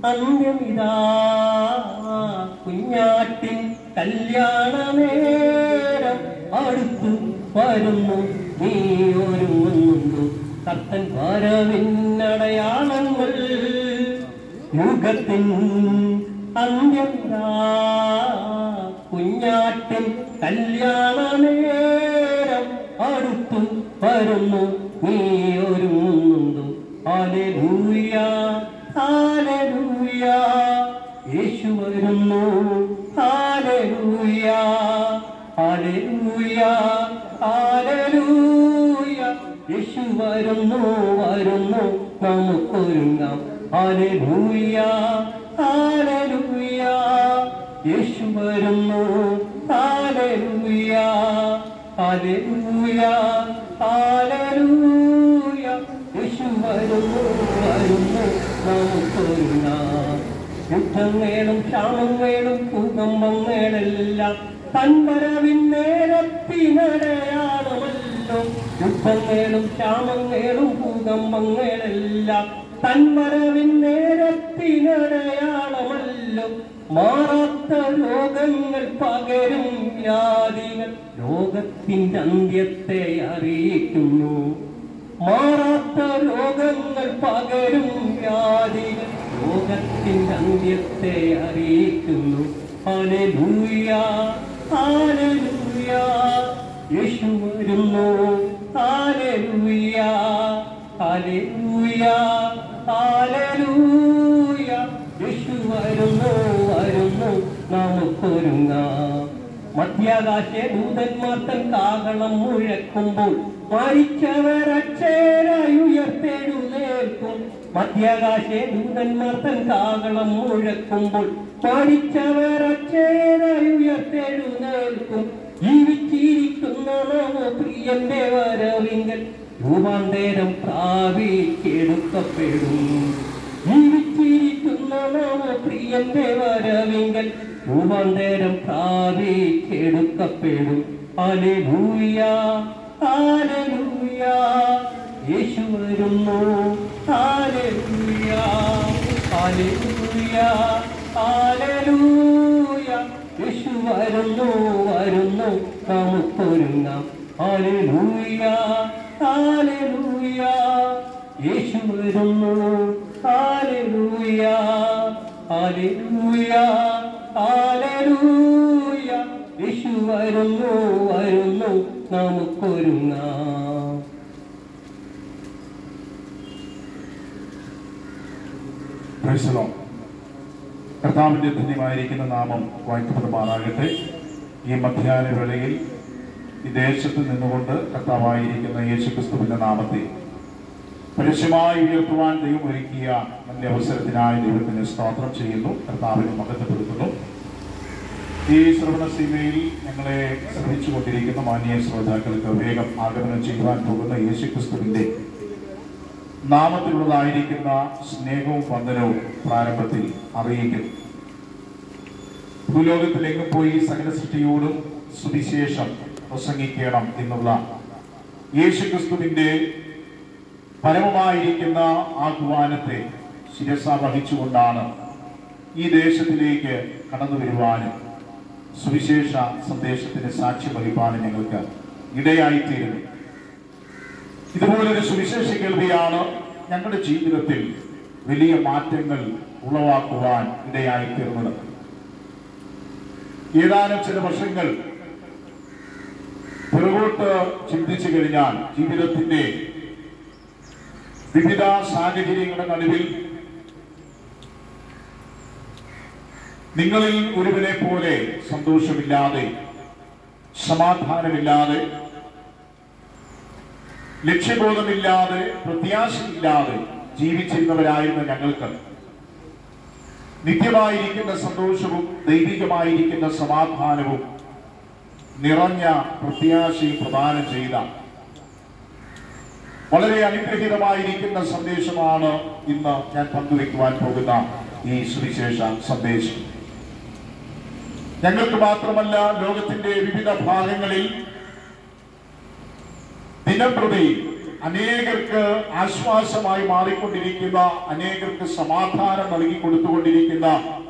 അന്ത്യമിതാ കുഞ്ഞാട്ടിൻ കല്യാണനേരം അടുത്തു വരുന്നു നീ ഒരുങ്ങുന്നുണ്ടു കർത്തൻ വരവിന്നടയാളങ്ങൾ യുഗത്തിൻ അന്ത്യമിതാ കുഞ്ഞാട്ടിൻ കല്യാണനേരം അടുത്തു വരുന്നു നീ ഒരുങ്ങുന്നുണ്ടു ഹാലൂയ ഹാലൂയ യേശു വരുന്നു ഹാലൂയ ഹാലൂയ ഹാലൂയ യേശു വരുന്നു വരുന്നു നമുക്കൊരുങ്ങാം ഹാലൂയ ഹാലൂയ യേശു വരുന്നു ഹാലൂയ ഹാലൂയ ഹാലൂയ യേശു വരുന്നു വരുന്നു നമുക്കൊരുങ്ങാം യുദ്ധം വേണം ക്ഷാമം വേണം ഭൂകമ്പങ്ങളെല്ലാം തൻവരവിൻ നേരത്തിനടയാളമല്ലോ യുദ്ധം വേണം ക്ഷാമം വേണം ഭൂകമ്പങ്ങളെല്ലാം തൻവരവിൻ നേരത്തിനടയാളമല്ലോ മാറാത്ത രോഗങ്ങൾ പകരും വ്യാധികൾ ലോകത്തിന്റെ അന്ത്യത്തെ അറിയിക്കുന്നു മാറാത്ത രോഗങ്ങൾ പകരും വ്യാധികൾ ലോകത്തിന്റെ അന്ത്യത്തെ അറിയിക്കുന്നു ഹല്ലേലൂയ ഹല്ലേലൂയ യേശു വരുന്നു ഹല്ലേലൂയ ഹല്ലേലൂയ ഹല്ലേലൂയ യേശു വരുന്നു വരുന്നു നമുക്കൊരുങ്ങാം മധ്യാകാശെ ദൂതന്മാർ തൻ കാഹളം മുഴക്കുമ്പോൾ മരിച്ചവരക്ഷേരായുയർത്തെഴുന്നേൽക്കും മധ്യാകാശെ ദൂതന്മാർ തൻ കാഹളം മുഴക്കുമ്പോൾ മരിച്ചവരക്ഷേരായുയർത്തെഴുന്നേൽക്കും ജീവിച്ചിരിക്കുന്ന നവ പ്രിയന്റെ വരവിങ്കൽ രൂപാന്തരം പ്രാപിക്കെടുക്കപ്പെടുന്നു ജീവിച്ചിരിക്കുന്ന നവ പ്രിയന്റെ വരവിങ്കൽ രൂപാന്തരം പ്രാപിക്കെടുക്കപ്പെടും ഹല്ലേലൂയ ഹല്ലേലൂയ യേശു വരുന്നു ഹല്ലേലൂയ ഹല്ലേലൂയ ഹല്ലേലൂയ യേശു വരുന്നു വരുന്നു നമുക്കൊരുങ്ങാം ഹല്ലേലൂയ ഹല്ലേലൂയ യേശു വരുന്നു ഹല്ലേലൂയ ഹല്ലേലൂയ ഹല്ലേലൂയ യേശു വരുന്നു വരുന്നു നമുക്കൊരുങ്ങാം Praise the Lord. കർത്താവിന്റെ ധന്യമായിരിക്കുന്ന നാമം വായിക്കപ്പെടുമാറാകട്ടെ ഈ മധ്യാഹ്ന വേളയിൽ ഈ ദേശത്ത് നിന്നുകൊണ്ട് കർത്താവായിരിക്കുന്ന യേശുക്രിസ്തുവിന്റെ നാമത്തെ പരസ്യമായി ഉയർത്തുവാൻ ദൈവം ഒരുക്കിയ നല്ല അവസരത്തിനായി ദൈവത്തിന് സ്തോത്രം ചെയ്യുന്നു കർത്താവിനെ മഹത്വപ്പെടുത്തുന്നു ഈ ശ്രവണ സീമയിൽ ഞങ്ങളെ ശ്രമിച്ചുകൊണ്ടിരിക്കുന്ന മാന്യ ശ്രോതാക്കൾക്ക് വേഗം ആഗമനം ചെയ്യുവാൻ പോകുന്ന യേശുക്രിസ്തുവിന്റെ നാമത്തിലുള്ളതായിരിക്കുന്ന സ്നേഹവും വന്ദനവും പ്രാരംഭത്തിൽ അറിയിക്കുന്നു ഭൂലോകത്തിലെങ്ങും പോയി സകല സൃഷ്ടിയോടും സുവിശേഷം പ്രസംഗിക്കണം എന്നുള്ള യേശുക്രിസ്തുവിന്റെ പരമമായിരിക്കുന്ന ആഹ്വാനത്തെ ശിരസ വഹിച്ചുകൊണ്ടാണ് ഈ ദേശത്തിലേക്ക് കടന്നു വരുവാനും സുവിശേഷ സന്ദേശത്തിന് സാക്ഷ്യം വഹിപ്പാനും ഞങ്ങൾക്ക് ഇടയായിത്തീരുന്നു ഇതുപോലൊരു സുവിശേഷ കേൾവിയാണ് ഞങ്ങളുടെ ജീവിതത്തിൽ വലിയ മാറ്റങ്ങൾ ഉളവാക്കുവാൻ ഇടയായി തീർന്നത് ഏതാനും ചില വർഷങ്ങൾ പുറകോട്ട് ചിന്തിച്ചു കഴിഞ്ഞാൽ ജീവിതത്തിന്റെ വിവിധ സാഹചര്യങ്ങളുടെ നടുവിൽ നിങ്ങളിൽ ഒരുവനെ പോലെ സന്തോഷമില്ലാതെ സമാധാനമില്ലാതെ ലക്ഷ്യബോധമില്ലാതെ പ്രത്യാശയില്ലാതെ ജീവിച്ചിരുന്നവരായിരുന്ന ഞങ്ങൾക്ക് നിത്യമായിരിക്കുന്ന സന്തോഷവും ദൈവികമായിരിക്കുന്ന സമാധാനവും നിറഞ്ഞ പ്രത്യാശയും പ്രദാനം ചെയ്ത വളരെ അനുഗ്രഹീതമായിരിക്കുന്ന സന്ദേശമാണ് ഇന്ന് ഞാൻ പങ്കുവെക്കുവാൻ പോകുന്ന ഈ സുവിശേഷ സന്ദേശം ഞങ്ങൾക്ക് മാത്രമല്ല ലോകത്തിന്റെ വിവിധ ഭാഗങ്ങളിൽ ദിനംപ്രതി അനേകർക്ക് ആശ്വാസമായി മാറിക്കൊണ്ടിരിക്കുന്ന അനേകർക്ക് സമാധാനം നൽകി കൊടുത്തുകൊണ്ടിരിക്കുന്ന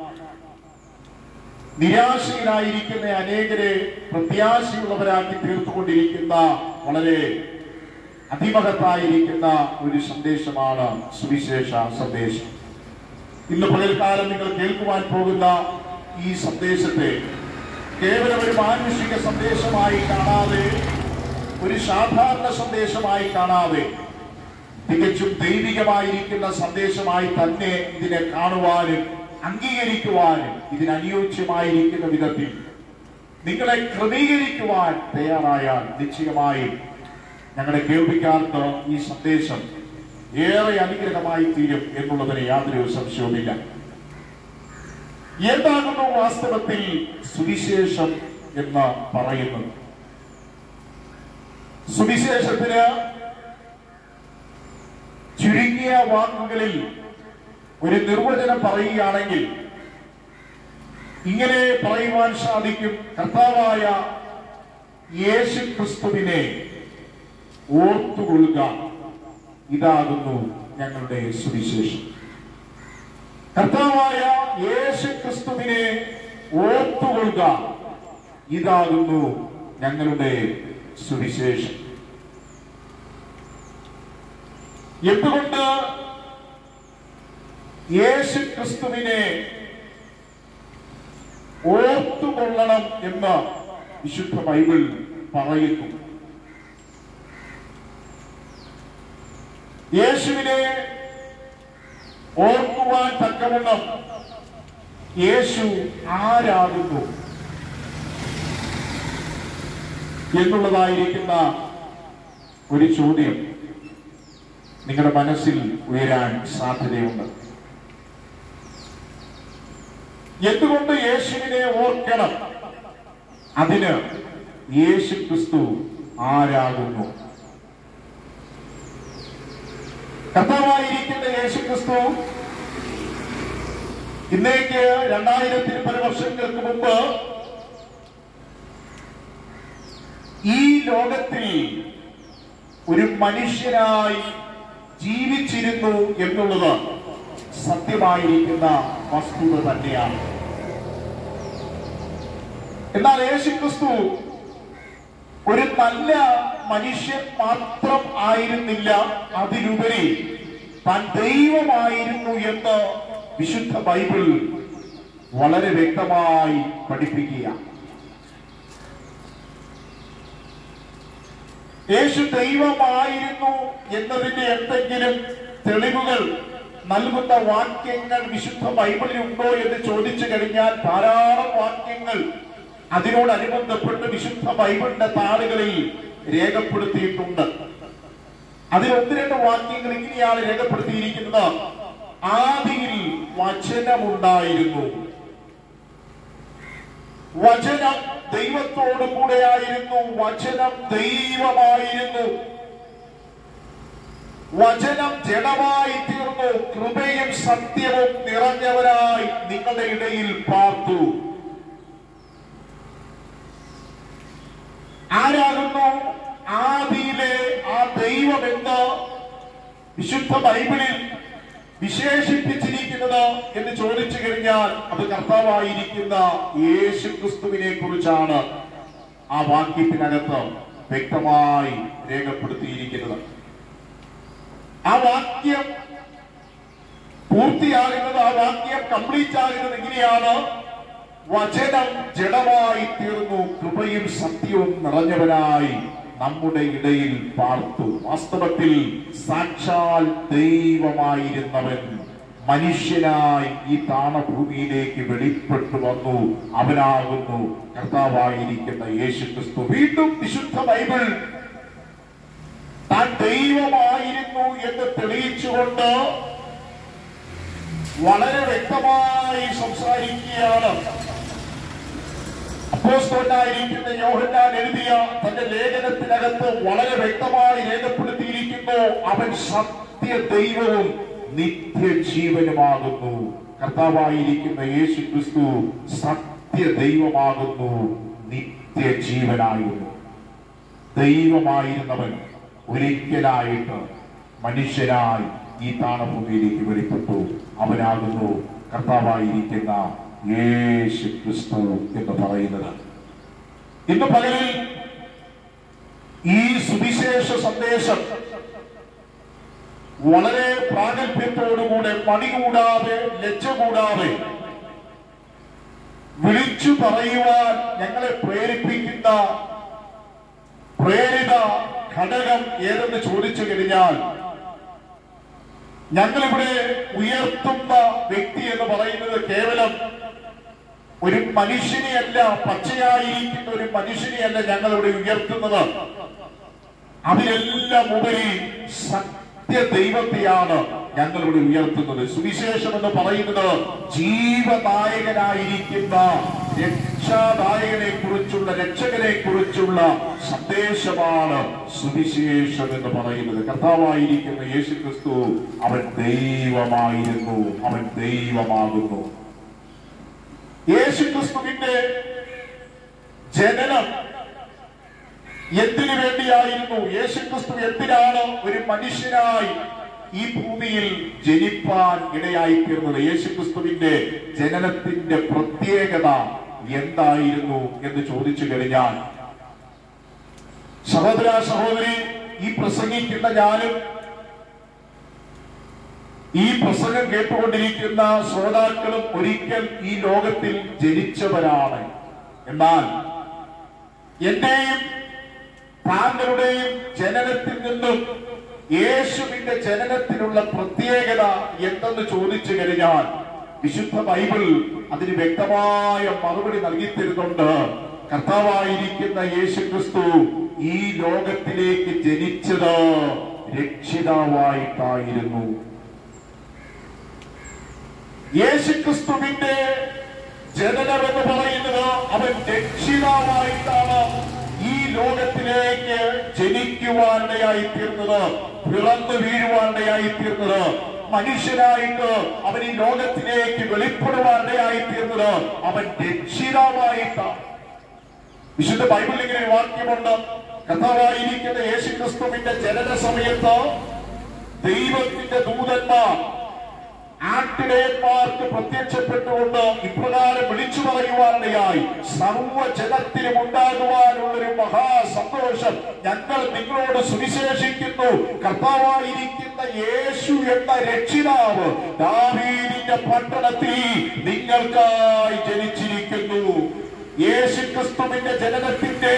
നിരാശയിലായിരിക്കുന്ന അനേകരെ പ്രത്യാശയുള്ളവരാക്കി തീർത്തുകൊണ്ടിരിക്കുന്ന വളരെ അതിമഹത്തായിരിക്കുന്ന ഒരു സന്ദേശമാണ് സുവിശേഷ സന്ദേശം ഇന്ന് പകൽക്കാലം നിങ്ങൾ കേൾക്കുവാൻ പോകുന്ന ഈ സന്ദേശത്തെ കേവലം ഒരു മാനുഷിക സന്ദേശമായി കാണാതെ ഒരു സാധാരണ സന്ദേശമായി കാണാതെ തികച്ചും ദൈവികമായിരിക്കുന്ന സന്ദേശമായി തന്നെ ഇതിനെ കാണുവാനും അംഗീകരിക്കുവാനും ഇതിനനുയോജ്യമായിരിക്കുന്ന വിധത്തിൽ നിങ്ങളെ ക്രമീകരിക്കുവാൻ തയ്യാറായാൽ നിശ്ചയമായും ഞങ്ങളുടെ കേൾവിക്കാർക്ക് ഈ സന്ദേശം ഏറെ അനുഗ്രഹമായി തീരും എന്നുള്ളതിന് യാതൊരു സംശയവുമില്ല എന്താകുന്നു വാസ്തവത്തിൽ സുവിശേഷം എന്ന് പറയുന്നത് സുവിശേഷത്തിന് ചുരുങ്ങിയ വാക്കുകളിൽ ഒരു നിർവചനം പറയുകയാണെങ്കിൽ ഇങ്ങനെ പറയുവാൻ സാധിക്കും കർത്താവായ യേശു ക്രിസ്തുവിനെ ഓർത്തുകൊള്ളുക ഇതാകുന്നു ഞങ്ങളുടെ സുവിശേഷം കർത്താവായ യേശു ക്രിസ്തുവിനെ ഓർത്തുകൊള്ളുക ഇതാകുന്നു ഞങ്ങളുടെ സുവിശേഷം എന്തുകൊണ്ട് യേശു ക്രിസ്തുവിനെ ഓർത്തുകൊള്ളണം എന്ന് വിശുദ്ധ ബൈബിൾ പറയുന്നു യേശുവിനെ ഓർക്കുവാൻ തക്കവണ്ണം യേശു ആരാകുന്നു എന്നുള്ളതായിരിക്കുന്ന ഒരു ചോദ്യം നിങ്ങളുടെ മനസ്സിൽ ഉയരാൻ സാധ്യതയുണ്ട് എന്തുകൊണ്ട് യേശുവിനെ ഓർക്കണം അതിന് യേശു ക്രിസ്തു ആരാകുന്നു കർത്താവായിരിക്കുന്ന യേശു ക്രിസ്തു ഇന്നേക്ക് രണ്ടായിരത്തി പല വർഷങ്ങൾക്ക് മുമ്പ് ഈ ലോകത്തിൽ ഒരു മനുഷ്യനായി ജീവിച്ചിരുന്നു എന്നുള്ളത് സത്യമായിരിക്കുന്ന വസ്തുത തന്നെയാണ് എന്നാൽ യേശു ക്രിസ്തു ഒരു നല്ല മനുഷ്യൻ മാത്രം ആയിരുന്നില്ല അതിലുപരി താൻ ദൈവമായിരുന്നു എന്ന് വിശുദ്ധ ബൈബിൾ വളരെ വ്യക്തമായി പഠിപ്പിക്കുക യേശു ദൈവമായിരുന്നു എന്നതിന്റെ എന്തെങ്കിലും തെളിവുകൾ നൽകുന്ന വാക്യങ്ങൾ വിശുദ്ധ ബൈബിളിൽ ഉണ്ടോ എന്ന് ചോദിച്ചു കഴിഞ്ഞാൽ ധാരാളം വാക്യങ്ങൾ അതിനോടനുബന്ധപ്പെട്ട് വിശുദ്ധ ബൈബിളിന്റെ താളുകളിൽ രേഖപ്പെടുത്തിയിട്ടുണ്ട് അതിൽ ഒന്ന് രണ്ട് വാക്യങ്ങൾ ഇങ്ങനെയാണ് രേഖപ്പെടുത്തിയിരിക്കുന്നത് ആദിയിൽ വചനമുണ്ടായിരുന്നു വചനം ദൈവത്തോടു കൂടെയായിരുന്നു വചനം ദൈവമായിരുന്നു വചനം ജഡമായി തീർന്നു കൃപയും സത്യവും നിറഞ്ഞവരായി നിങ്ങളുടെ ഇടയിൽ പാർത്തു ആരാകുന്നു ആദിയിലെ ആ ദൈവമെന്ന് വിശുദ്ധ ബൈബിളിൽ വിശേഷിപ്പിച്ചിരിക്കുന്നത് എന്ന് ചോദിച്ചു കഴിഞ്ഞാൽ അത് കർത്താവായിരിക്കുന്ന യേശു ക്രിസ്തുവിനെ കുറിച്ചാണ് ആ വാക്യത്തിനകത്ത് വ്യക്തമായി രേഖപ്പെടുത്തിയിരിക്കുന്നത് ആ വാക്യം പൂർത്തിയാകുന്നത് ആ വാക്യം കംപ്ലീറ്റ് ആകുന്നത് എങ്ങനെയാണ് വചനം ജഡമായി തീർന്നു കൃപയും സത്യവും നിറഞ്ഞവനായി നമ്മുടെ ഇടയിൽ പാർത്തു വാസ്തവത്തിൽ സാക്ഷാൽ ദൈവമായിരുന്നവൻ മനുഷ്യനായി ഈ താണഭൂമിയിലേക്ക് വെളിപ്പെട്ടു വന്നു അവനാകുന്നു കർത്താവായിരിക്കുന്ന യേശു ക്രിസ്തു വീണ്ടും വിശുദ്ധ ബൈബിൾ താൻ ദൈവമായിരുന്നു എന്ന് തെളിയിച്ചുകൊണ്ട് വളരെ വ്യക്തമായി സംസാരിക്കുകയാണ് അപ്പോസ്തലനായിരിക്കുന്ന യോഹന്നാൻ എഴുതിയ തന്റെ ലേഖനത്തിനകത്ത് വളരെ വ്യക്തമായി രേഖപ്പെടുത്തിയിരിക്കുന്നു അവൻ സത്യ ദൈവവും നിത്യജീവനുമാകുന്നു കർത്താവായിരിക്കുന്ന യേശു ക്രിസ്തു സത്യ ദൈവമാകുന്നു നിത്യജീവനായിരുന്നു ദൈവമായിരുന്നവൻ ഒരിക്കലായിട്ട് മനുഷ്യനായി ഈ താണഭൂമിയിലേക്ക് വെളിപ്പെട്ടു അവനാകുന്നു കർത്താവായിരിക്കുന്ന യേശു ക്രിസ്തു എന്ന് പറയുന്നത് ഇന്ന് പകലിൽ ഈ സുവിശേഷ സന്ദേശം വളരെ പ്രാഗൽഭ്യത്തോടുകൂടെ മണി കൂടാതെ ലജ്ജ കൂടാതെ വിളിച്ചു പറയുവാൻ ഞങ്ങളെ പ്രേരിപ്പിക്കുന്ന പ്രേരിത ഘടകം ഏതെന്ന് ചോദിച്ചു കഴിഞ്ഞാൽ ഞങ്ങളിവിടെ ഉയർത്തുന്ന വ്യക്തി എന്ന് പറയുന്നത് കേവലം ഒരു മനുഷ്യനെയല്ല പച്ചയായിരിക്കുന്ന ഒരു മനുഷ്യനെയല്ല ഞങ്ങളിവിടെ ഉയർത്തുന്നത് അതിലെല്ലാം ഉപരി സത്യ ദൈവത്തെയാണ് ഞങ്ങളിവിടെ ഉയർത്തുന്നത് സുവിശേഷം എന്ന് പറയുന്നത് ജീവനായകനായിരിക്കുന്ന രക്ഷാദായകനെ കുറിച്ചുള്ള രക്ഷകനെ കുറിച്ചുള്ള സന്ദേശമാണ് സുവിശേഷം എന്ന് പറയുന്നത് കർത്താവായിരിക്കുന്ന യേശു ക്രിസ്തു അവൻ ദൈവമായിരുന്നു അവൻ ദൈവമാകുന്നു യേശു ക്രിസ്തുവിന്റെ ജനനം എന്തിനു വേണ്ടിയായിരുന്നു യേശുക്രിസ്തു എന്തിനാണ് ഒരു മനുഷ്യനായി ഈ ഭൂമിയിൽ ജനിപ്പാൻ ഇടയായി തീർന്നത് യേശുക്രിസ്തുവിന്റെ ജനനത്തിന്റെ പ്രത്യേകത എന്തായിരുന്നു എന്ന് ചോദിച്ചു കഴിഞ്ഞാൽ സഹോദര സഹോദരി ഈ പ്രസംഗിക്കുന്ന ഞാനും ഈ പ്രസംഗം കേട്ടുകൊണ്ടിരിക്കുന്ന ശ്രോതാക്കളും ഒരിക്കൽ ഈ ലോകത്തിൽ ജനിച്ചവരാണ് എന്നാൽ എന്റെയും താങ്കളുടെയും ജനനത്തിൽ നിന്നും യേശുവിന്റെ ജനനത്തിനുള്ള പ്രത്യേകത എന്തെന്ന് ചോദിച്ചു കഴിഞ്ഞാൽ വിശുദ്ധ ബൈബിൾ അതിന് വ്യക്തമായ മറുപടി നൽകി തരുന്നുണ്ട് കർത്താവായിരിക്കുന്ന യേശു ക്രിസ്തു ഈ ലോകത്തിലേക്ക് ജനിച്ചത് രക്ഷിതാവായിട്ടായിരുന്നു യേശുക്രിസ്തുവിന്റെ ജനനം എന്ന് പറയുന്നത് അവൻ രക്ഷിതാവായിട്ടാണ് ഈ ലോകത്തിലേക്ക് ജനിക്കുവാനിടയായി തീർന്നത് പിറന്നു വീഴുവാനിടയായി തീർന്നത് മനുഷ്യനായിട്ട് അവൻ ഈ ലോകത്തിലേക്ക് വെളിപ്പെടുവാനിടയായി തീർന്നത് അവൻ രക്ഷിതാവായിട്ടാണ് വിശുദ്ധ ബൈബിളിൽ ഇങ്ങനെ ഒരു വാക്യമുണ്ട് കഥാവായിരിക്കുന്ന യേശു ക്രിസ്തുവിന്റെ ജനന സമയത്ത് ദൈവത്തിന്റെ ദൂതന്മാർ ആട്ടിടയന്മാർക്ക് പ്രത്യക്ഷപ്പെട്ടുകൊണ്ട് ഇപ്രകാരം വിളിച്ചു പറയുവാനിടയായി സർവജനത്തിനും ഉണ്ടാകുവാനുള്ള ഒരു മഹാസന്തോഷം ഞങ്ങൾ നിങ്ങളോട് സുവിശേഷിക്കുന്നു കർത്താവായിരിക്കുന്ന യേശു എന്ന രക്ഷിതാവ് ദാവീദിന്റെ പട്ടണത്തിൽ നിങ്ങൾക്കായി ജനിച്ചിരിക്കുന്നു യേശു ക്രിസ്തുവിന്റെ ജനനത്തിന്റെ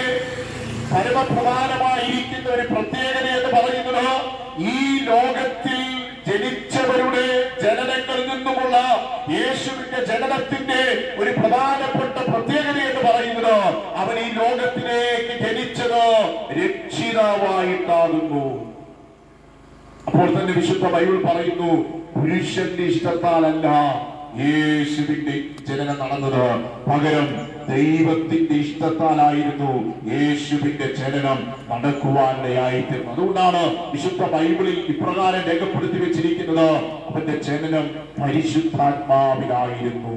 പരമപ്രധാനമായിരിക്കുന്ന ഒരു പ്രത്യേകത എന്ന് പറയുന്നത് ഈ ലോകത്തിൽ ജനിച്ചവരുടെ ജനനങ്ങളിൽ നിന്നുമുള്ള യേശുവിന്റെ ജനനത്തിന്റെ ഒരു പ്രധാനപ്പെട്ട പ്രത്യേകത എന്ന് പറയുന്നത് അവൻ ഈ ലോകത്തിലേക്ക് ജനിച്ചത് രക്ഷിതാവായിട്ടാകുന്നു അപ്പോൾ തന്നെ വിശുദ്ധ ബൈബിൾ പറയുന്നു പുരുഷന്റെ ഇഷ്ടത്താലല്ല യേശുവിന്റെ ജനനം നടന്നത് പകരം ദൈവത്തിന്റെ ഇഷ്ടത്താലായിരുന്നു യേശുവിന്റെ ജനനം നടക്കുവാനിടയായിത്തീർന്നു അതുകൊണ്ടാണ് വിശുദ്ധ ബൈബിളിൽ ഇപ്രകാരം രേഖപ്പെടുത്തി വെച്ചിരിക്കുന്നത് അവന്റെ ജനനം പരിശുദ്ധാത്മാവിലായിരുന്നു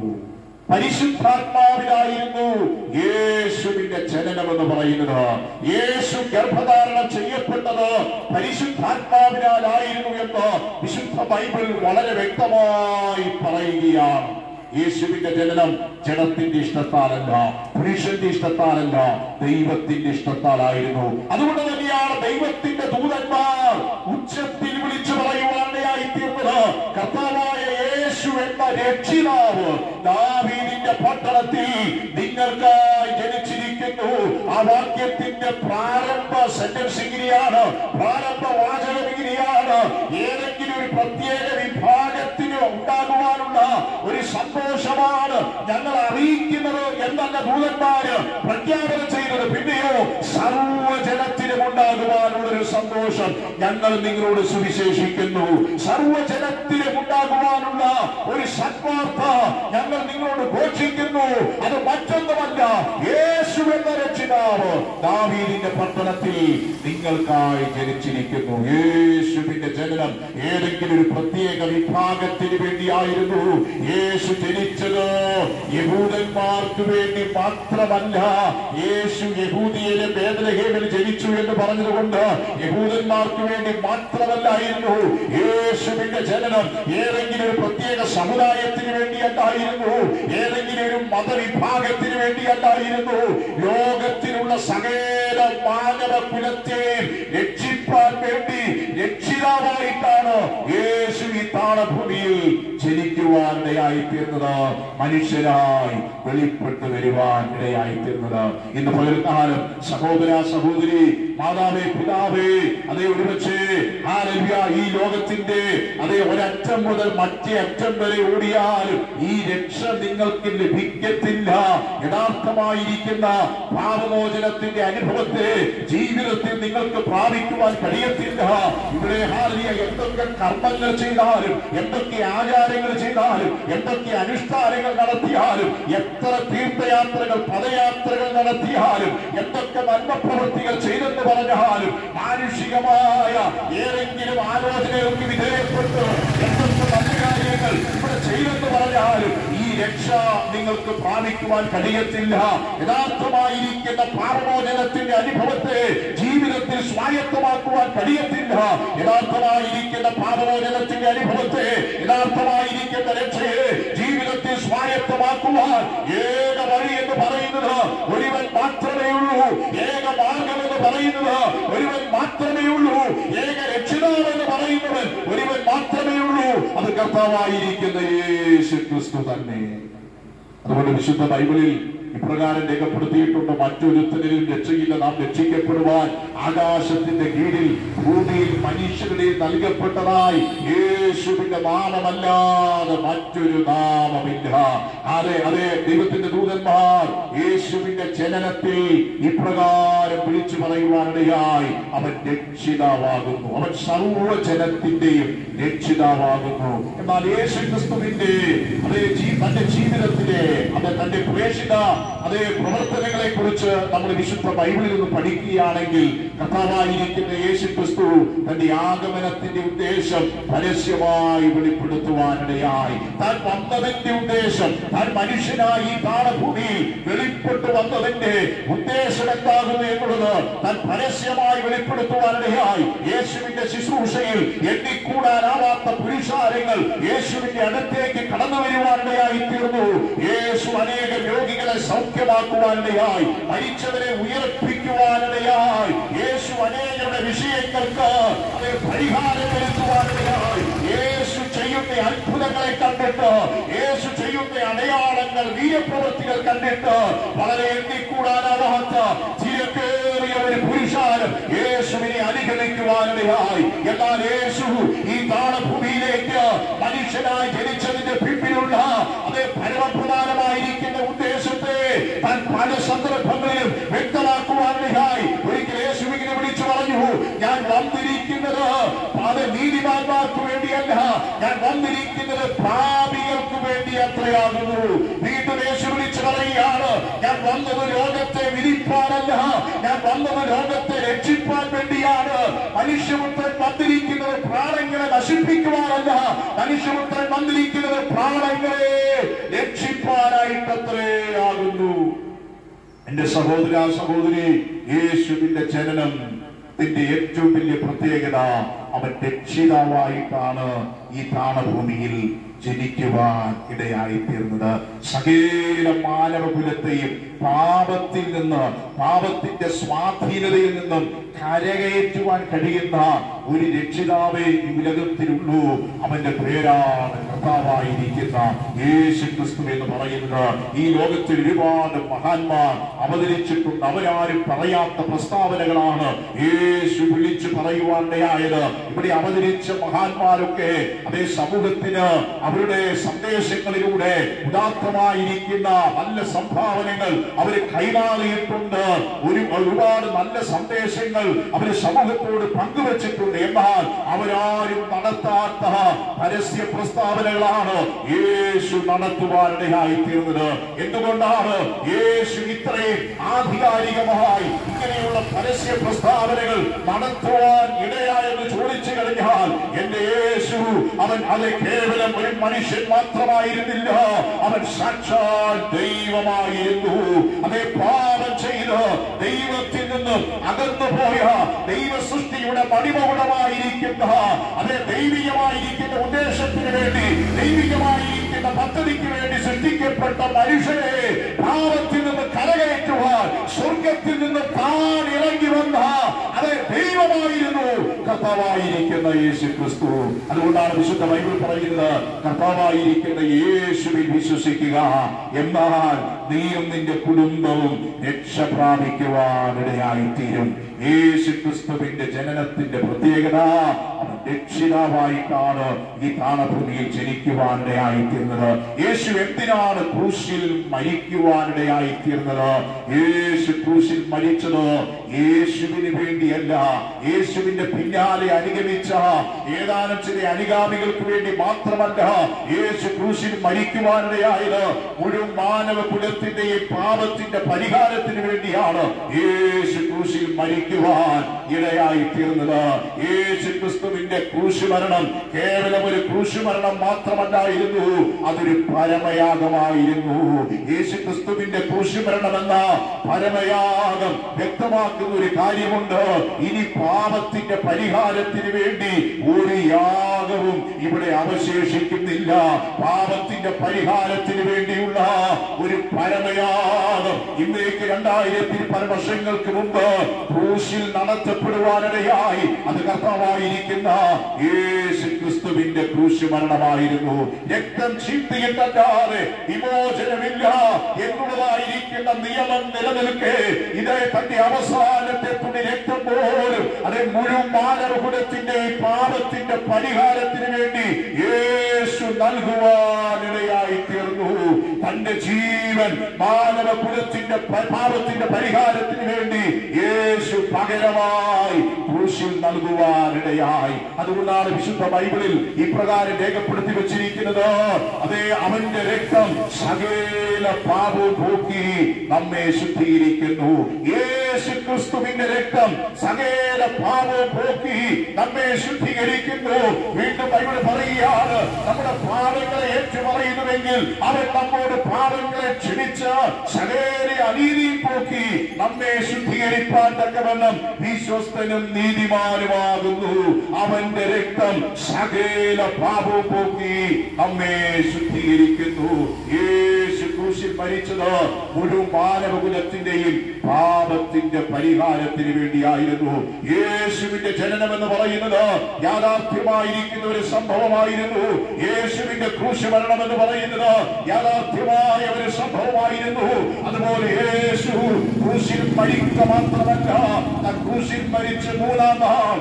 പരിശുദ്ധാത്മാവിലായിരുന്നു യേശുവിന്റെ ജനനം എന്ന് പറയുന്നത് യേശു ഗർഭധാരണം ചെയ്യപ്പെട്ടത് പരിശുദ്ധാത്മാവിനാലായിരുന്നു എന്ന് വിശുദ്ധ ബൈബിൾ വളരെ വ്യക്തമായി പറയുകയാണ് യേശുവിന്റെ ജനനം ജനത്തിന്റെ ഇഷ്ടത്താലല്ല പുരുഷന്റെ ഇഷ്ടത്താലല്ല ദൈവത്തിന്റെ ഇഷ്ടത്താലായിരുന്നു അതുകൊണ്ട് തന്നെയാണ് ദൈവത്തിന്റെ ദൂതന്മാർ ഉച്ചത്തിൽ വിളിച്ചു പറയുവാനിടയായി തീർന്നത് കർത്താവായ യേശു എന്ന രക്ഷിതാവ് ദാവീദിന്റെ പട്ടണത്തിൽ നിങ്ങൾക്കായി ജനിച്ചിരിക്കുന്നു ആ വാക്യത്തിന്റെ പ്രാരംഭ സെന്റൻസ് ഇങ്ങനെയാണ് പ്രാരംഭ വാചകം ഇങ്ങനെയാണ് ഏതെങ്കിലും ഒരു പ്രത്യേക വിഭാഗത്തിന് ഉണ്ടാകുവാനുള്ള ഒരു സന്തോഷമാണ് ഞങ്ങൾ അറിയിക്കുന്നത് എന്നല്ല ദൂതന്മാര് പ്രഖ്യാപനം ചെയ്തത് പിന്നെയോ സർവജനത്തിനും ഉണ്ടാകുവാനുള്ള ഒരു സന്തോഷം ഞങ്ങൾ നിങ്ങളോട് സുവിശേഷിക്കുന്നു സർവജനത്തിനും ഉണ്ടാകുവാനുള്ള ഒരു സത്വാർത്ത ഞങ്ങൾ നിങ്ങളോട് ഘോഷിക്കുന്നു അത് മറ്റൊന്നുമല്ല യേശു എന്ന രക്ഷിതാവ് ദാവീദിന്റെ പട്ടണത്തിൽ പട്ടണത്തിൽ നിങ്ങൾക്കായി ജനിച്ചിരിക്കുന്നു യേശുവിന്റെ ജനനം ഏതെങ്കിലും ഒരു പ്രത്യേക വിഭാഗത്തിന് വേണ്ടിയായിരുന്നു യേശു ജനിച്ചത് യഹൂദന്മാർക്ക് വേണ്ടി മാത്രമല്ല യേശു യഹൂദിയിലെ ബേദലഹേമിൽ ജനിച്ചു എന്ന് പറഞ്ഞതുകൊണ്ട് യഹൂദന്മാർക്ക് വേണ്ടി മാത്രമല്ലായിരുന്നു യേശുവിന്റെ ജനനം ഏതെങ്കിലും ഒരു പ്രത്യേക സമുദായത്തിന് വേണ്ടിയല്ലായിരുന്നു ഏതെങ്കിലും ഒരു മതവിഭാഗത്തിന് വേണ്ടിയല്ലായിരുന്നു ലോകത്തിലുള്ള സകല മാനവ കുലത്തെ രക്ഷിപ്പാൻ വേണ്ടി രക്ഷിതാവായിട്ടാണ് യേശു ഈ താളഭൂമിയിൽ ജനിക്കുവാൻ ഇടയായി തീർന്നത് മനുഷ്യരായി വെളിപ്പെട്ടു വരുവാൻ ഇടയായി തീർന്നത് ഇന്ന് പകൽക്കാലം സഹോദര സഹോദരി മാതാവേ പിതാവേ അതേ ഒരുപക്ഷേ ഹാലല്യ ഈ ലോകത്തിന്റെ അതേ ഒരറ്റം മുതൽ മറ്റേ അറ്റം വരെ ഓടിയാലും ഈ രക്ഷ നിങ്ങൾക്ക് ലഭിക്കത്തില്ല യഥാർത്ഥമായിരിക്കുന്ന പാപമോചനത്തിന്റെ അനുഭവത്തെ ജീവിതത്തിൽ നിങ്ങൾക്ക് പ്രാപിക്കുവാൻ കഴിയത്തില്ല ഇവിടെ ഹാലിയ എന്തൊക്കെ കർമ്മങ്ങൾ ചെയ്താലും എന്തൊക്കെ ആചാരങ്ങൾ ചെയ്താലും എന്തൊക്കെ അനുഷ്ഠാനങ്ങൾ നടത്തിയാലും എത്ര തീർത്ഥയാത്രകൾ പദയാത്രകൾ നടത്തിയാലും എന്തൊക്കെ നന്മ പ്രവൃത്തികൾ ചെയ്തെന്ന് പറഞ്ഞാലും മാനുഷികമായ ഏതെങ്കിലും ആലോചനകൾക്ക് വിധേയപ്പെട്ട് എന്തൊക്കെ നല്ല കാര്യങ്ങൾ ഇവിടെ ചെയ്തെന്ന് പറഞ്ഞാലും ഈ രക്ഷ നിങ്ങൾക്ക് പ്രാപിക്കുവാൻ കഴിയത്തില്ല യഥാർത്ഥമായിരിക്കുന്ന പാപമോചനത്തിന്റെ അനുഭവത്തെ ജീവിതത്തിൽ സ്വായത്തമാക്കുവാൻ കഴിയത്തില്ല യഥാർത്ഥമായിരിക്കുന്ന പാപമോചനത്തിന്റെ അനുഭവത്തെ യഥാർത്ഥമായിരിക്കുന്ന രക്ഷയെ ജീവിതത്തിൽ സ്വായത്തമാക്കുവാൻ ഏക വഴി എന്ന് പറയുന്നത് ഒരുവൻ മാത്രമേ ഉള്ളൂ ഏക മാർഗം എന്ന് പറയുന്നത് ഒരുവൻ മാത്രമേ ഉള്ളൂ ഏക രക്ഷിതാവ് എന്ന് പറയുന്നവൻ ഒരുവൻ മാത്രമേ ഉള്ളൂ അത് കർത്താവായിരിക്കുന്ന യേശു ക്രിസ്തു തന്നെ അതുകൊണ്ട് വിശുദ്ധ ബൈബിളിൽ ഇപ്രകാരം രേഖപ്പെടുത്തിയിട്ടുണ്ട് മറ്റൊരുത്തരിലും രക്ഷയില്ല നാം രക്ഷിക്കപ്പെടുവാൻ ആകാശത്തിന്റെ കീഴിൽ ഭൂമിയിൽ മനുഷ്യരുടെ നൽകപ്പെട്ടതായി യേശുവിന്റെ നാമമല്ലാതെ മറ്റൊരു നാമമില്ല അതെ അതെ ദൈവത്തിന്റെ ദൂതന്മാർ യേശുവിന്റെ ജനനത്തിൽ ഇപ്രകാരം വിളിച്ചു പറയുവാനിടയായി അവൻ രക്ഷിതാവാകുന്നു അവൻ സർവ്വജനത്തിന്റെയും രക്ഷിതാവാകുന്നു എന്നാൽ യേശു ക്രിസ്തുവിന്റെ അതേ ജീ- തന്റെ ജീവിതത്തിലെ അത് തന്റെ പ്രവേശിത അതേ പ്രവർത്തനങ്ങളെ കുറിച്ച് നമ്മൾ വിശുദ്ധ ബൈബിളിൽ നിന്ന് പഠിക്കുകയാണെങ്കിൽ കർത്താവായിരിക്കുന്ന യേശു ക്രിസ്തു തന്റെ ആഗമനത്തിന്റെ ഉദ്ദേശം പരസ്യമായി വെളിപ്പെടുത്തുവാനിടയായി താൻ വന്നതിന്റെ ഉദ്ദേശം താൻ മനുഷ്യനായി ഈ താളഭൂമിയിൽ വെളിപ്പെട്ടു വന്നതിന്റെ ഉദ്ദേശം എന്താകുന്നു എന്നുള്ളത് താൻ പരസ്യമായി വെളിപ്പെടുത്തുവാനിടയായി യേശുവിന്റെ ശുശ്രൂഷയിൽ എണ്ണിക്കൂടാനാവാത്ത പുരുഷാരങ്ങൾ യേശുവിന്റെ അടുത്തേക്ക് കടന്നു വരുവാനിടയായി തീർന്നു യേശു അനേക രോഗികളെ സൗഖ്യമാക്കുവാനിടയായി മരിച്ചവരെ ഉയർപ്പിക്കുവാനിടയായി യേശു അനേകരുടെ വിഷയങ്ങൾക്ക് അത് പരിഹാരം വരുത്തുവാനിടയായി യേശു ചെയ്യുന്ന അത്ഭുതങ്ങളെ കണ്ടിട്ട് യേശു ചെയ്യുന്ന അടയാളങ്ങൾ വീരപ്രവൃത്തികൾ കണ്ടിട്ട് വളരെ എണ്ണിക്കൂടാനാവാത്ത ചിരക്കേറിയ ഒരു പുരുഷാരം യേശുവിനെ അനുഗമിക്കുവാനിടയായി എന്നാൽ യേശു ഈ താളഭൂമിയിലേക്ക് മനുഷ്യനായി ജനിച്ചതിന്റെ പിന്നിലുള്ള അതേ പരമപ്രധാനമായിരിക്കുന്ന ഉദ്ദേശത്തെ താൻ പല സന്ദർഭങ്ങളിലും വ്യക്തമാക്കുവാനിടയായി ഒരിക്കൽ യേശു ഇങ്ങനെ വിളിച്ചു പറഞ്ഞു ഞാൻ വന്നിരിക്കുന്നത് അത് നീതിമാന്മാർക്ക് വേണ്ടിയല്ല ഞാൻ വന്നിരിക്കുന്നത് പാപികൾക്ക് വേണ്ടി അത്രയാകുന്നു വീണ്ടും യേശു വിളിച്ചു പറയുകയാണ് ഞാൻ വന്നത് ലോകത്തെ വിധിപ്പാനല്ല ഞാൻ വന്നത് ലോകത്തെ രക്ഷിപ്പാൻ വേണ്ടിയാണ് മനുഷ്യപുത്രൻ വന്നിരിക്കുന്നത് പ്രാണങ്ങളെ നശിപ്പിക്കുവാനല്ല മനുഷ്യപുത്രൻ വന്നിരിക്കുന്നത് പ്രാണങ്ങളെ രക്ഷിപ്പാനായിട്ടത്രേ ആകുന്നു എന്റെ സഹോദര സഹോദരി യേശുവിന്റെ ജനനം ത്തിന്റെ ഏറ്റവും വലിയ പ്രത്യേകത അവൻ രക്ഷിതാവായിട്ടാണ് ഈ താണഭൂമിയിൽ ജനിക്കുവാൻ ഇടയായി തീർന്നത് സകല മാനവകുലത്തെയും പാപത്തിൽ നിന്ന് പാപത്തിന്റെ സ്വാധീനതയിൽ നിന്നും കരകയറ്റുവാൻ കഴിയുന്ന ഒരു രക്ഷിതാവേ ഈ ഉലകത്തിലുള്ളൂ അവന്റെ പേരാണ് കർത്താവായിരിക്കുന്ന യേശു ക്രിസ്തു എന്ന് പറയുന്നത് ഈ ലോകത്തിൽ ഒരുപാട് മഹാന്മാർ അവതരിച്ചിട്ടുണ്ട് അവരാരും പറയാത്ത പ്രസ്താവനകളാണ് യേശു വിളിച്ചു പറയുവാനിടയായത് ഇവിടെ അവതരിച്ച മഹാന്മാരൊക്കെ അതേ സമൂഹത്തിന് അവരുടെ സന്ദേശങ്ങളിലൂടെ ഉദാത്തമായിരിക്കുന്ന നല്ല സംഭാവനകൾ അവർ കൈമാറിയിട്ടുണ്ട് ഒരു ഒരുപാട് നല്ല സന്ദേശങ്ങൾ അവർ സമൂഹത്തോട് പങ്കുവച്ചിട്ടുണ്ട് എന്നാൽ അവരാരും നടത്താത്ത പരസ്യ പ്രസ്താവനകൾ പ്രസ്താവനകളാണ് യേശു നടത്തുവാനിടയായി തീർന്നത് എന്തുകൊണ്ടാണ് യേശു ഇത്രയും ആധികാരികമായി ഇങ്ങനെയുള്ള പരസ്യ പ്രസ്താവനകൾ നടത്തുവാൻ ഇടയായെന്ന് ചോദിച്ചു കഴിഞ്ഞാൽ എന്റെ യേശു അവൻ അത് കേവലം ഒരു മനുഷ്യൻ മാത്രമായിരുന്നില്ല അവൻ സാക്ഷാൽ ദൈവമായിരുന്നു അതേ പാപം ചെയ്ത് ദൈവത്തിൽ നിന്ന് അകന്നു പോയ ദൈവ സൃഷ്ടിയുടെ മണിമകുടമായിരിക്കുന്ന അതേ ദൈവികമായിരിക്കുന്ന ഉദ്ദേശത്തിന് വേണ്ടി ദൈവികമായിരിക്കുന്ന പദ്ധതിക്ക് വേണ്ടി സൃഷ്ടിക്കപ്പെട്ട മനുഷ്യരെ പാപത്തിൽ നിന്ന് കരകയറ്റുവാൻ സ്വർഗത്തിൽ നിന്ന് താൻ ഇറങ്ങി വന്ന അതേ ദൈവമായിരുന്നു കർത്താവായിരിക്കുന്ന യേശു ക്രിസ്തു അതുകൊണ്ടാണ് വിശുദ്ധ ബൈബിൾ പറയുന്നത് കർത്താവായിരിക്കുന്ന യേശുവിൽ വിശ്വസിക്കുക എന്നാൽ നീയും നിന്റെ കുടുംബവും രക്ഷ പ്രാപിക്കുവാനിടയായി തീരും യേശു ക്രിസ്തുവിന്റെ ജനനത്തിന്റെ പ്രത്യേകത അവൻ രക്ഷിതാവായിട്ടാണ് ഈ താണഭൂമിയിൽ ജനിക്കുവാനിടയായി തീർന്നത് യേശു എന്തിനാണ് ക്രൂശിൽ മരിക്കുവാനിടയായി തീർന്നത് യേശു ക്രൂശിൽ മരിച്ചത് യേശുവിന് വേണ്ടിയല്ല യേശുവിന്റെ പിന്നാലെ അനുഗമിച്ച ഏതാനും ചില അനുഗാമികൾക്ക് വേണ്ടി മാത്രമല്ല യേശു ക്രൂശിൽ മരിക്കുവാനിടയായത് മുഴുവൻ മാനവ കുലത്തിന്റെയും പാപത്തിന്റെ പരിഹാരത്തിന് വേണ്ടിയാണ് യേശു ക്രൂശിൽ മരിക്കുവാൻ ഇടയായി തീർന്നത് യേശു ക്രിസ്തുവിന്റെ ക്രൂശ് മരണം കേവലം ഒരു ക്രൂശ് മരണം മാത്രമല്ലായിരുന്നു അതൊരു പരമയാഗമായിരുന്നു യേശു ക്രിസ്തുവിന്റെ ക്രൂശ് മരണം എന്ന പരമയാഗം വ്യക്തമാക്കുന്ന ഒരു കാര്യമുണ്ട് ഇനി പാപത്തിന്റെ പരിഹാരത്തിന് വേണ്ടി ഒരു യാഗവും ഇവിടെ അവശേഷിക്കുന്നില്ല പാപത്തിന്റെ പരിഹാരത്തിന് വേണ്ടിയുള്ള ഒരു പരമയാഗം ഇന്നേക്ക് രണ്ടായിരത്തി പല വർഷങ്ങൾക്ക് മുമ്പ് ക്രൂശിൽ നടത്തപ്പെടുവാനിടയായി അത് കർത്താവായിരിക്കുന്ന യേശു ക്രിസ്തുവിന്റെ ക്രൂശ് മരണമായിരുന്നു രക്തം ചിന്തിയിട്ടല്ലാതെ വിമോചനമില്ല എന്നുള്ളതായിരിക്കുന്ന നിയമം നിലനിൽക്കെ ഇതേ തന്റെ അവസാനത്തെ തുണി രക്തം പോലും അതേ മുഴുവൻ മാനവകുലത്തിന്റെ ഈ പാപത്തിന്റെ പരിഹാരത്തിന് വേണ്ടി യേശു നൽകുവാനിടയായി തീർന്നു തന്റെ ജീവൻ മാനവകുലത്തിന്റെ പ- പാപത്തിന്റെ പരിഹാരത്തിന് വേണ്ടി യേശു പകരമായി ക്രൂശിൽ നൽകുവാനിടയായി അതുകൊണ്ടാണ് വിശുദ്ധ ബൈബിളിൽ ഇപ്രകാരം രേഖപ്പെടുത്തി വെച്ചിരിക്കുന്നത് അതേ അവന്റെ രക്തം സകല പാപവും പോക്കി നമ്മെ ശുദ്ധീകരിക്കുന്നു യേശു ക്രിസ്തുവിന്റെ രക്തം സകല പാപവും പോക്കി നമ്മെ ശുദ്ധീകരിക്കുന്നു വീണ്ടും ബൈബിൾ പറയുകയാണ് നമ്മുടെ പാപങ്ങളെ ഏറ്റുപറയുന്നുവെങ്കിൽ അവൻ നമ്മോട് പാപങ്ങളെ ക്ഷണിച്ച് സകല അനീതിയും പോക്കി നമ്മെ ശുദ്ധീകരിപ്പാൻ തക്കവണ്ണം വിശ്വസ്തനും നീതിമാനുമാകുന്നു അവന്റെ രക്തം സകല പാപവും പോക്കി നമ്മെ ശുദ്ധീകരിക്കുന്നു യേശു ക്രൂശിൽ മരിച്ചത് മുഴുവൻ മാനവകുലത്തിന്റെയും പാപത്തിന്റെ പരിഹാരത്തിന് വേണ്ടിയായിരുന്നു യേശുവിന്റെ ജനനം എന്ന് പറയുന്നത് യാഥാർത്ഥ്യമായിരിക്കുന്ന ഒരു സംഭവമായിരുന്നു യേശുവിന്റെ ക്രൂശ് മരണം എന്ന് പറയുന്നത് യാഥാർത്ഥ്യമായ ഒരു സംഭവമായിരുന്നു അതുപോലെ യേശു ക്രൂശിൽ മരിക്കുക മാത്രമല്ല ആ ക്രൂശിൽ മരിച്ച് മൂന്നാം നാൾ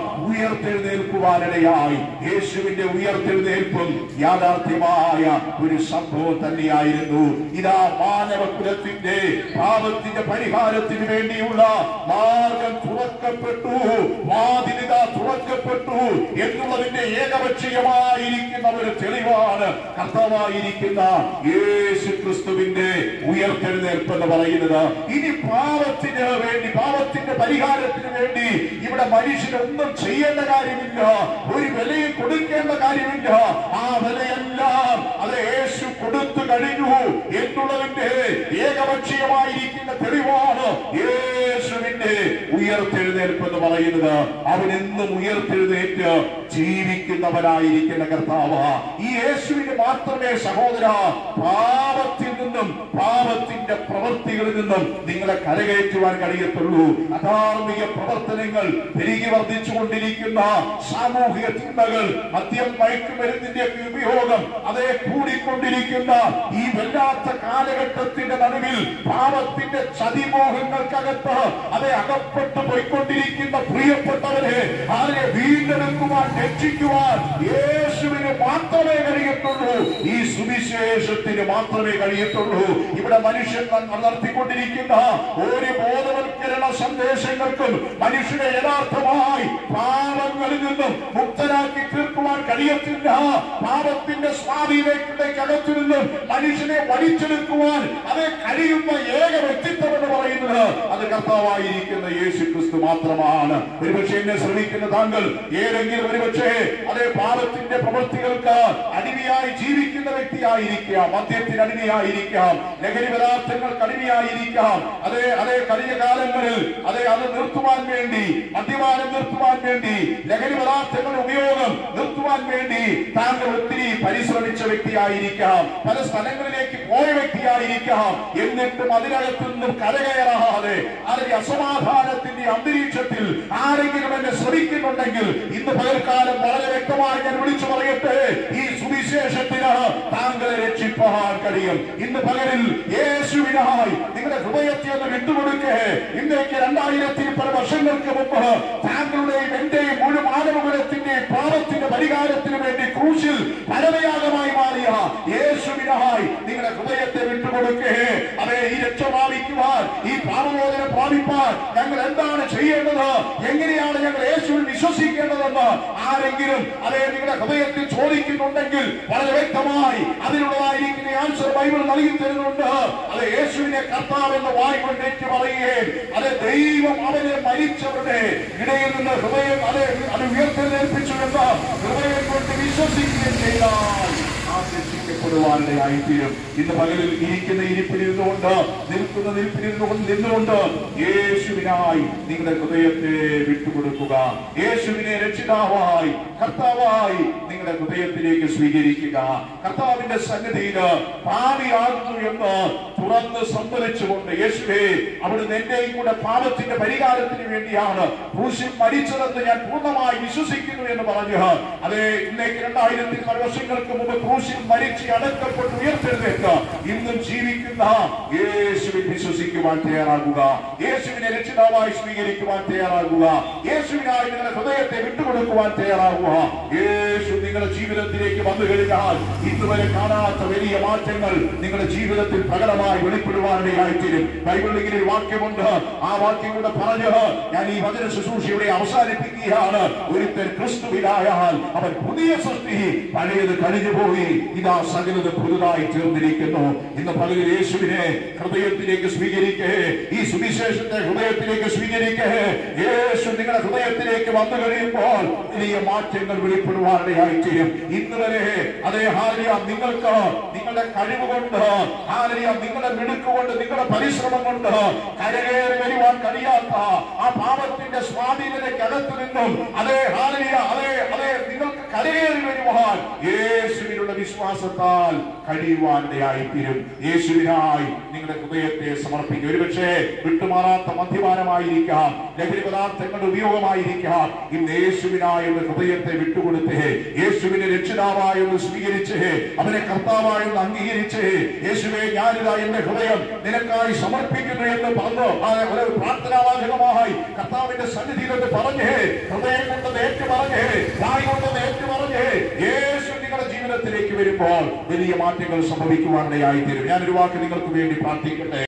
ഉയർത്തെഴുന്നേൽക്കുവാനിടയായി യേശുവിന്റെ ഉയർത്തെഴുന്നേൽപ്പും യാഥാർത്ഥ്യമായ ഒരു സംഭവം തന്നെയായിരുന്നു ഇതാ മാനവകുലത്തിന്റെ പാപത്തിന്റെ പരിഹാരത്തിന് വേണ്ടിയുള്ള മാർഗം തുറക്കപ്പെട്ടു വാതിലിത തുറക്കപ്പെട്ടു എന്നുള്ളതിന്റെ ഏകപക്ഷീയമായിരിക്കുന്ന ഒരു തെളിവാണ് കർത്താവായിരിക്കുന്ന യേശു ക്രിസ്തുവിന്റെ ഉയർത്തെഴുന്നേൽപ്പ് എന്ന് പറയുന്നത് ഇനി പാപത്തിന് വേണ്ടി പാപത്തിന്റെ പരിഹാരത്തിന് വേണ്ടി ഇവിടെ മനുഷ്യനൊന്നും ചെയ്യേണ്ട കാര്യമില്ല ഒരു വിലയും കൊടുക്കേണ്ട കാര്യമില്ല ആ വിലയെല്ലാം അത് യേശു കൊടുത്തു കഴിഞ്ഞു എന്നുള്ളതിന്റെ ഏകപക്ഷീയമായിരിക്കുന്ന തെളിവാണ് യേശുവിന്റെ ഉയർത്തെഴുന്നേൽപ്പ് എന്ന് പറയുന്നത് അവനെന്നും ഉയർത്തെഴുന്നേറ്റ് ജീവിക്കുന്നവനായിരിക്കുന്ന കർത്താവ് ഈ യേശുവിന് മാത്രമേ സഹോദര പാപത്തിൽ നിന്നും പാപത്തിന്റെ പ്രവൃത്തികളിൽ നിന്നും നിങ്ങളെ കരകയറ്റുവാൻ കഴിയത്തുള്ളൂ അധാർമിക പ്രവർത്തനങ്ങൾ പെരുകി വർദ്ധിച്ചുകൊണ്ടിരിക്കുന്ന സാമൂഹിക ചിന്തകൾ മദ്യം മയക്കുമരുന്നിന്റെ ഒക്കെ ഉപയോഗം അതേ കൂടിക്കൊണ്ടിരിക്കുന്ന ഈ വല്ലാത്ത കാലഘട്ടത്തിന്റെ നടുവിൽ പാപത്തിന്റെ ചതിമോഹങ്ങൾക്കകത്ത് അതേ അകപ്പെട്ടു പോയിക്കൊണ്ടിരിക്കുന്ന പ്രിയപ്പെട്ടവരെ അതിനെ വീണ്ടെടുക്കുവാൻ രക്ഷിക്കുവാൻ യേശുവിന് മാത്രമേ കഴിയത്തുള്ളൂ ഈ സുവിശേഷത്തിന് മാത്രമേ കഴിയത്തുള്ളൂ പറയത്തുള്ളൂ ഇവിടെ മനുഷ്യൻ നടത്തിക്കൊണ്ടിരിക്കുന്ന ഒരു ബോധവൽക്കരണ സന്ദേശങ്ങൾക്കും മനുഷ്യനെ യഥാർത്ഥമായി പാപങ്ങളിൽ നിന്നും മുക്തരാക്കി തീർക്കുവാൻ കഴിയത്തില്ല പാപത്തിന്റെ സ്വാധീനത്തിലേക്ക് അകത്തു നിന്നും മനുഷ്യനെ വലിച്ചെടുക്കുവാൻ അത് കഴിയുന്ന ഏക വ്യക്തിത്വം എന്ന് പറയുന്നത് അത് കർത്താവായിരിക്കുന്ന യേശു ക്രിസ്തു മാത്രമാണ് ഒരുപക്ഷെ എന്നെ ശ്രമിക്കുന്ന താങ്കൾ ഏതെങ്കിലും ഒരുപക്ഷെ അതേ പാപത്തിന്റെ പ്രവൃത്തികൾക്ക് അടിമയായി ജീവിക്കുന്ന വ്യക്തിയായിരിക്കാം മദ്യത്തിന് അടിമയായിരിക്കാം ലഹരി പദാർത്ഥങ്ങൾക്ക് അടിമയായിരിക്കാം അതേ അതേ കഴിഞ്ഞ കാലങ്ങളിൽ അതേ അത് നിർത്തുവാൻ വേണ്ടി മദ്യപാനം നിർത്തുവാൻ വേണ്ടി ലഹരി പദാർത്ഥങ്ങളുടെ ഉപയോഗം നിർത്തുവാൻ വേണ്ടി താങ്കൾ ഒത്തിരി പരിശ്രമിച്ച വ്യക്തിയായിരിക്കാം പല സ്ഥലങ്ങളിലേക്ക് പോയ വ്യക്തിയായിരിക്കാം എന്നിട്ടും അതിനകത്തു നിന്നും കരകയറാതെ അതിന്റെ അസമാധാനത്തിന്റെ അന്തരീക്ഷത്തിൽ ആരെങ്കിലും എന്നെ ശ്രമിക്കുന്നുണ്ടെങ്കിൽ ഇന്ന് പകൽക്കാലം വളരെ വ്യക്തമായി ഞാൻ വിളിച്ചു പറയട്ടെ ഈ സുവിശേഷത്തിന് താങ്കളെ രക്ഷിപ്പാൻ കഴിയും ഇന്ന് പകലിൽ യേശുവിനായി നിങ്ങളുടെ ഹൃദയത്തെ ഒന്ന് വിട്ടുകൊടുക്കേ ഇന്നേക്ക് രണ്ടായിരത്തി പല വർഷങ്ങൾക്ക് മുമ്പ് താങ്കളുടെയും എന്റെയും മുഴു മാനവകുലത്തിന്റെയും പാപത്തിന്റെ പരിഹാരത്തിന് വേണ്ടി ക്രൂശിൽ പരമയാഗമായി മാറിയ യേശുവിനായി നിങ്ങളുടെ ഹൃദയത്തെ വിട്ടുകൊടുക്കേ അതെ ഈ രക്ഷ പ്രാപിക്കുവാൻ ഈ പാപമോചനം പ്രാപിപ്പാൻ ഞങ്ങൾ എന്താണ് ചെയ്യേണ്ടത് എങ്ങനെയാണ് ഞങ്ങൾ യേശുവിൽ വിശ്വസിക്കേണ്ടതെന്ന് ആരെങ്കിലും അതേ നിങ്ങളുടെ ഹൃദയത്തിൽ ചോദിക്കുന്നുണ്ടെങ്കിൽ വളരെ വ്യക്തമായി അതിനുള്ളതായിരിക്കുന്ന ആൻസർ ബൈബിൾ നൽകി തരുന്നുണ്ട് അത് യേശുവിനെ കർത്താവ് എന്ന് വായ്കൊണ്ട് ഏറ്റു പറയുകയും അത് ദൈവം അവനെ മരിച്ചവരുടെ ഇടയിൽ നിന്ന് ഹൃദയം അത് അത് ഉയർത്തെഴുന്നേൽപ്പിച്ചു എന്ന് ഹൃദയം കൊണ്ട് വിശ്വസിക്കുകയും ചെയ്താൽ നാം രക്ഷിക്കപ്പെടുവാനിടയായിത്തീരും ഇന്ന് പകലിൽ ഇരിക്കുന്ന ഇരിപ്പിലിരുന്നുകൊണ്ട് നിൽക്കുന്ന നിൽപ്പിലിരുന്നുകൊണ്ട് നിന്നുകൊണ്ട് യേശുവിനായി നിങ്ങളുടെ ഹൃദയത്തെ വിട്ടുകൊടുക്കുക യേശുവിനെ രക്ഷിതാവായി കർത്താവായി നിങ്ങളുടെ ഹൃദയത്തിലേക്ക് സ്വീകരിക്കുക കർത്താവിന്റെ സന്നിധിയിൽ പാപിയാകുന്നു എന്ന് തുറന്ന് സമ്മതിച്ചുകൊണ്ട് യേശുവേ അവിടുന്ന് എന്റെയും കൂടെ പാപത്തിന്റെ പരിഹാരത്തിന് വേണ്ടിയാണ് ക്രൂശിൽ മരിച്ചതെന്ന് ഞാൻ പൂർണ്ണമായി വിശ്വസിക്കുന്നു എന്ന് പറഞ്ഞു അതെ ഇന്നേക്ക് രണ്ടായിരത്തി പല വർഷങ്ങൾക്ക് മുമ്പ് ക്രൂശിൽ മരിച്ച് അടക്കപ്പെട്ട് ഉയർത്തെഴുന്നേറ്റ് ഇന്നും ജീവിക്കുന്ന യേശുവിൽ വിശ്വസിക്കുവാൻ തയ്യാറാകുക യേശുവിനെ രക്ഷിതാവായി സ്വീകരിക്കുവാൻ തയ്യാറാകുക യേശുവിനായി നിങ്ങളുടെ ഹൃദയത്തെ വിട്ടുകൊടുക്കുവാൻ തയ്യാറാകുക യേശു നിങ്ങളുടെ ജീവിതത്തിലേക്ക് വന്നു കഴിഞ്ഞാൽ ഇന്നുവരെ കാണാത്ത വലിയ മാറ്റങ്ങൾ നിങ്ങളുടെ ജീവിതത്തിൽ പ്രകടമായി വെളിപ്പെടുവാനിടയായിത്തീരും ബൈബിളിൽ ഇങ്ങനെ ഒരു വാക്യമുണ്ട് ആ വാക്യം കൂടെ പറഞ്ഞ് ഞാൻ ഈ വചന ശുശ്രൂഷയുടെ അവസാനിപ്പിക്കുകയാണ് ഒരുത്തൻ ക്രിസ്തുവിലായാൽ അവൻ പുതിയ സൃഷ്ടി പഴയത് കഴിഞ്ഞുപോയി ഇതാ സകലത് പുതുതായി തീർന്നിരിക്കുന്നു ഇന്ന് പകലിൽ യേശുവിനെ ഹൃദയത്തിലേക്ക് സ്വീകരിക്കേ ഈ സുവിശേഷത്തെ ഹൃദയത്തിലേക്ക് സ്വീകരിക്കേ യേശു നിങ്ങളുടെ ഹൃദയത്തിലേക്ക് വന്നു കഴിയുമ്പോൾ വലിയ മാറ്റങ്ങൾ വെളിപ്പെടുവാനിടയായിത്തീരും ഇന്ന് വരെ അതേ ഹാലിയ നിങ്ങൾക്ക് നിങ്ങളുടെ കഴിവ് കൊണ്ട് ഹാലിയ നിങ്ങളുടെ മിടുക്ക് കൊണ്ട് നിങ്ങളുടെ പരിശ്രമം കൊണ്ട് കരകയറി വരുവാൻ കഴിയാത്ത ആ പാപത്തിന്റെ സ്വാധീനതയ്ക്കകത്തു നിന്നും അതേ ഹാലിയ അതേ അതേ നിങ്ങൾക്ക് കരകയറി വരുവാൻ യേശുവിനുള്ള വിശ്വാസത്താൽ കഴിയുവാനിടയായിത്തീരും യേശുവിനായി നിങ്ങളുടെ ഹൃദയത്തെ സമർപ്പിക്കും ഒരുപക്ഷെ വിട്ടുമാറാത്ത മദ്യപാനമായിരിക്കാം ലഹരി പദാർത്ഥങ്ങളുടെ ഉപയോഗമായിരിക്കാം ഇന്ന് യേശുവിനായി ഒന്ന് ഹൃദയത്തെ വിട്ടുകൊടുത്തേ യേശുവിനെ രക്ഷിതാവായി ഒന്ന് സ്വീകരിച്ച് അവനെ കർത്താവായി ഒന്ന് അംഗീകരിച്ച് യേശുവെ ഞാനിതാ എന്റെ ഹൃദയം നിനക്കായി സമർപ്പിക്കുന്നു എന്ന് പറഞ്ഞു ആ ഒരു പ്രാർത്ഥനാവാചകമായി കർത്താവിന്റെ സന്നിധിയിലൊന്ന് പറഞ്ഞേ ഹൃദയം കൊണ്ട് ഏറ്റു പറഞ്ഞേ വായി കൊണ്ട് ഏറ്റു പറഞ്ഞേ യേശു നിങ്ങളുടെ ജീവിതത്തിലേക്ക് വരുമ്പോൾ വലിയ മാറ്റങ്ങൾ സംഭവിക്കുവാനിടയായി തീരും ഞാനൊരു വാക്ക് നിങ്ങൾക്ക് വേണ്ടി പ്രാർത്ഥിക്കട്ടെ